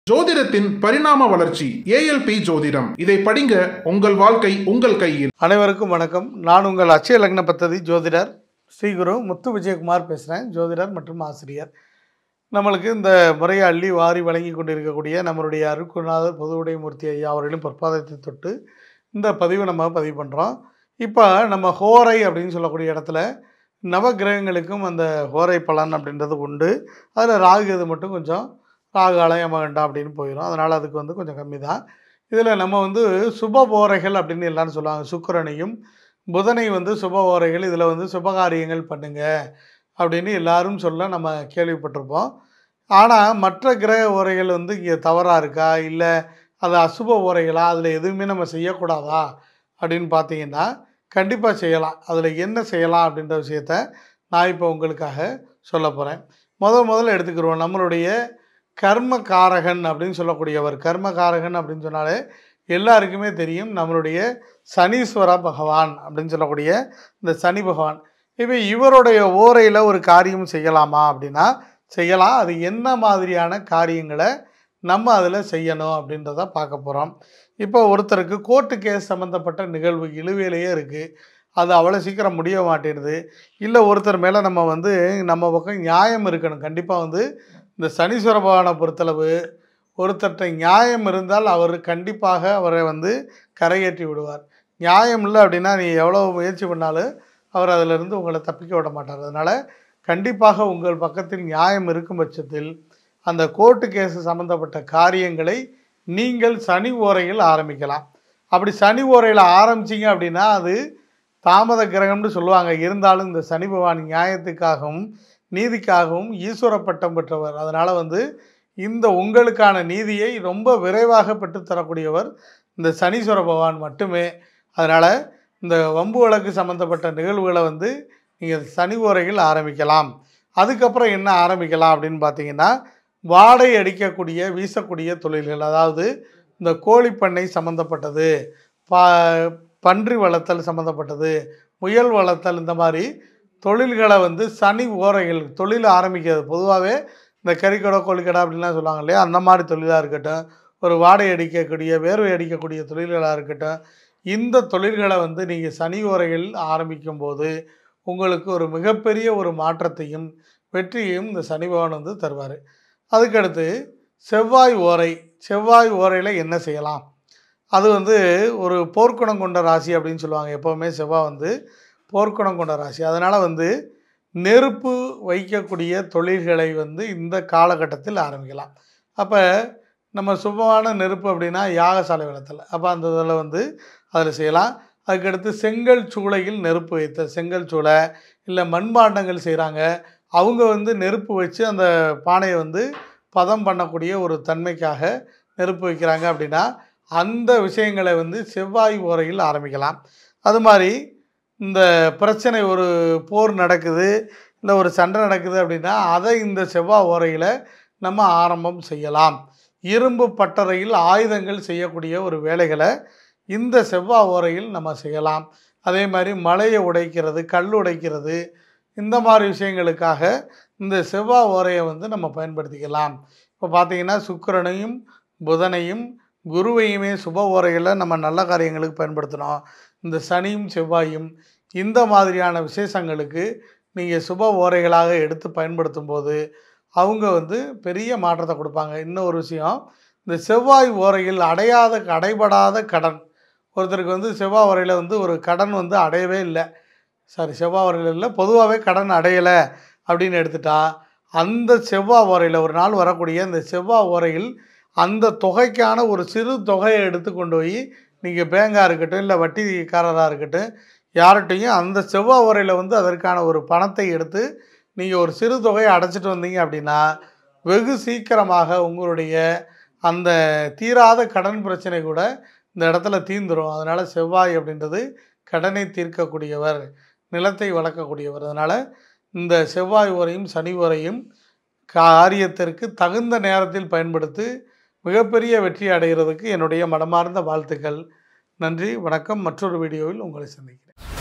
ஜோதிடத்தின் பரிணாம வளர்ச்சி ஏஎல்பி ஜோதிடம் இதை படிங்க உங்கள் வாழ்க்கை உங்கள் கையில் அனைவருக்கும் வணக்கம் நான் உங்கள் அச்சய லக்ன பத்ததி ஜோதிடர் ஸ்ரீகுரு முத்து விஜயகுமார் பேசுகிறேன் ஜோதிடர் மற்றும் ஆசிரியர் நம்மளுக்கு இந்த முறையை அள்ளி வாரி வழங்கி கொண்டிருக்கக்கூடிய நம்மளுடைய அருக்குநாதர் பொதுவுடைமூர்த்தி ஐயா அவர்களின் பொற்பாதத்தை தொட்டு இந்த பதிவை நம்ம பதிவு பண்ணுறோம் இப்போ நம்ம ஹோரை அப்படின்னு சொல்லக்கூடிய இடத்துல நவகிரகங்களுக்கும் அந்த ஹோரை பலன் அப்படின்றது உண்டு அதில் ராகு இது மட்டும் கொஞ்சம் ராகு அலையம வேண்டாம் அப்படின்னு போயிடும் அதனால் அதுக்கு வந்து கொஞ்சம் கம்மி தான் இதில் நம்ம வந்து சுப ஓரைகள் அப்படின்னு எல்லாரும் சொல்லுவாங்க சுக்கிரனையும் புதனை வந்து சுப ஓரைகள் இதில் வந்து சுபகாரியங்கள் பண்ணுங்க அப்படின்னு எல்லாரும் சொல்ல நம்ம கேள்விப்பட்டிருப்போம் ஆனால் மற்ற கிரக ஓரைகள் வந்து இங்கே தவறாக இருக்கா இல்லை அது அசுப ஓரைகளா அதில் எதுவுமே நம்ம செய்யக்கூடாதா அப்படின்னு பார்த்தீங்கன்னா கண்டிப்பாக செய்யலாம் அதில் என்ன செய்யலாம் அப்படின்ற விஷயத்த நான் இப்போ உங்களுக்காக சொல்ல போகிறேன் முதல் முதல்ல எடுத்துக்கிறோம் நம்மளுடைய கர்மகாரகன் அப்படின்னு சொல்லக்கூடியவர் கர்மகாரகன் அப்படின்னு சொன்னாலே எல்லாருக்குமே தெரியும் நம்மளுடைய சனீஸ்வர பகவான் அப்படின்னு சொல்லக்கூடிய இந்த சனி பகவான் இப்போ இவருடைய ஓரையில் ஒரு காரியம் செய்யலாமா அப்படின்னா செய்யலாம் அது என்ன மாதிரியான காரியங்களை நம்ம அதில் செய்யணும் அப்படின்றத பார்க்க போகிறோம் இப்போ ஒருத்தருக்கு கோர்ட்டு கேஸ் சம்மந்தப்பட்ட நிகழ்வு இழுவையிலேயே இருக்குது அது அவ்வளோ சீக்கிரம் முடிய மாட்டேங்குது இல்லை ஒருத்தர் மேலே நம்ம வந்து நம்ம பக்கம் நியாயம் இருக்கணும் கண்டிப்பாக வந்து இந்த சனீஸ்வர பகவானை பொறுத்தளவு ஒருத்தர்கிட்ட நியாயம் இருந்தால் அவர் கண்டிப்பாக அவரை வந்து கரையேற்றி விடுவார் நியாயம் இல்லை அப்படின்னா நீ எவ்வளோ முயற்சி பண்ணாலும் அவர் அதிலிருந்து உங்களை தப்பிக்க விட மாட்டார் அதனால் கண்டிப்பாக உங்கள் பக்கத்தில் நியாயம் இருக்கும் பட்சத்தில் அந்த கோர்ட்டு கேஸ் சம்மந்தப்பட்ட காரியங்களை நீங்கள் சனி ஓரையில் ஆரம்பிக்கலாம் அப்படி சனி ஓரையில் ஆரம்பிச்சிங்க அப்படின்னா அது தாமத கிரகம்னு சொல்லுவாங்க இருந்தாலும் இந்த சனி பகவான் நியாயத்துக்காகவும் நீதிக்காகவும் ஈஸ்வர பட்டம் பெற்றவர் அதனால் வந்து இந்த உங்களுக்கான நீதியை ரொம்ப விரைவாக பெற்றுத்தரக்கூடியவர் இந்த சனீஸ்வர பகவான் மட்டுமே அதனால் இந்த வம்பு வழக்கு சம்மந்தப்பட்ட நிகழ்வுகளை வந்து நீங்கள் சனி ஓரையில் ஆரம்பிக்கலாம் அதுக்கப்புறம் என்ன ஆரம்பிக்கலாம் அப்படின்னு பார்த்தீங்கன்னா வாடை அடிக்கக்கூடிய வீசக்கூடிய தொழில்கள் அதாவது இந்த கோழிப்பண்ணை சம்மந்தப்பட்டது பா பன்றி வளர்த்தல் சம்மந்தப்பட்டது முயல் வளர்த்தல் இந்த மாதிரி தொழில்களை வந்து சனி ஓரைகள் தொழில் ஆரம்பிக்கிறது பொதுவாகவே இந்த கறிக்கடை கோழிக்கடை அப்படின்லாம் சொல்லுவாங்க இல்லையா அந்த மாதிரி தொழிலாக இருக்கட்டும் ஒரு வாடகை அடிக்கக்கூடிய வேர்வை அடிக்கக்கூடிய தொழில்களாக இருக்கட்டும் இந்த தொழில்களை வந்து நீங்கள் சனி ஓரைகள் ஆரம்பிக்கும் போது உங்களுக்கு ஒரு மிகப்பெரிய ஒரு மாற்றத்தையும் வெற்றியையும் இந்த சனி பகவான் வந்து தருவார் அதுக்கடுத்து செவ்வாய் ஓரை செவ்வாய் ஓரையில் என்ன செய்யலாம் அது வந்து ஒரு போர்க்குணம் கொண்ட ராசி அப்படின்னு சொல்லுவாங்க எப்போவுமே செவ்வாய் வந்து போர்க்குணம் கொண்ட ராசி அதனால் வந்து நெருப்பு வைக்கக்கூடிய தொழில்களை வந்து இந்த காலகட்டத்தில் ஆரம்பிக்கலாம் அப்போ நம்ம சுபமான நெருப்பு அப்படின்னா யாகசாலை வளர்த்தல் அப்போ அந்த இதில் வந்து அதில் செய்யலாம் அதுக்கடுத்து செங்கல் சூளையில் நெருப்பு வைத்த செங்கல் சூளை இல்லை மண்பாண்டங்கள் செய்கிறாங்க அவங்க வந்து நெருப்பு வச்சு அந்த பானையை வந்து பதம் பண்ணக்கூடிய ஒரு தன்மைக்காக நெருப்பு வைக்கிறாங்க அப்படின்னா அந்த விஷயங்களை வந்து செவ்வாய் ஓரையில் ஆரம்பிக்கலாம் அது மாதிரி இந்த பிரச்சனை ஒரு போர் நடக்குது இல்லை ஒரு சண்டை நடக்குது அப்படின்னா அதை இந்த செவ்வாய் ஓரையில் நம்ம ஆரம்பம் செய்யலாம் இரும்பு பட்டறையில் ஆயுதங்கள் செய்யக்கூடிய ஒரு வேலைகளை இந்த செவ்வாய் ஓரையில் நம்ம செய்யலாம் அதே மாதிரி மலையை உடைக்கிறது கல் உடைக்கிறது இந்த மாதிரி விஷயங்களுக்காக இந்த செவ்வாய் ஓரையை வந்து நம்ம பயன்படுத்திக்கலாம் இப்போ பார்த்தீங்கன்னா சுக்கிரனையும் புதனையும் குருவையுமே சுப ஓரைகளை நம்ம நல்ல காரியங்களுக்கு பயன்படுத்தினோம் இந்த சனியும் செவ்வாயும் இந்த மாதிரியான விசேஷங்களுக்கு நீங்கள் சுப ஓரைகளாக எடுத்து பயன்படுத்தும் போது அவங்க வந்து பெரிய மாற்றத்தை கொடுப்பாங்க இன்னொரு விஷயம் இந்த செவ்வாய் ஓரையில் அடையாத அடைபடாத கடன் ஒருத்தருக்கு வந்து செவ்வாய் ஓரையில் வந்து ஒரு கடன் வந்து அடையவே இல்லை சாரி செவ்வாய் ஓரையில் இல்லை பொதுவாகவே கடன் அடையலை அப்படின்னு எடுத்துட்டா அந்த செவ்வாய் ஓரையில் ஒரு நாள் வரக்கூடிய இந்த செவ்வாய் ஓரையில் அந்த தொகைக்கான ஒரு சிறு தொகையை எடுத்து கொண்டு போய் நீங்கள் பேங்காக இருக்கட்டும் இல்லை வட்டிக்காரராக இருக்கட்டும் யார்கிட்டையும் அந்த செவ்வாய் உரையில் வந்து அதற்கான ஒரு பணத்தை எடுத்து நீங்கள் ஒரு சிறு தொகையை அடைச்சிட்டு வந்தீங்க அப்படின்னா வெகு சீக்கிரமாக உங்களுடைய அந்த தீராத கடன் பிரச்சனை கூட இந்த இடத்துல தீந்துரும் அதனால் செவ்வாய் அப்படின்றது கடனை தீர்க்கக்கூடியவர் நிலத்தை வளர்க்கக்கூடியவர் அதனால் இந்த செவ்வாய் உரையும் சனி உரையும் காரியத்திற்கு தகுந்த நேரத்தில் பயன்படுத்தி மிகப்பெரிய வெற்றி அடைகிறதுக்கு என்னுடைய மனமார்ந்த வாழ்த்துக்கள் நன்றி வணக்கம் மற்றொரு வீடியோவில் உங்களை சந்திக்கிறேன்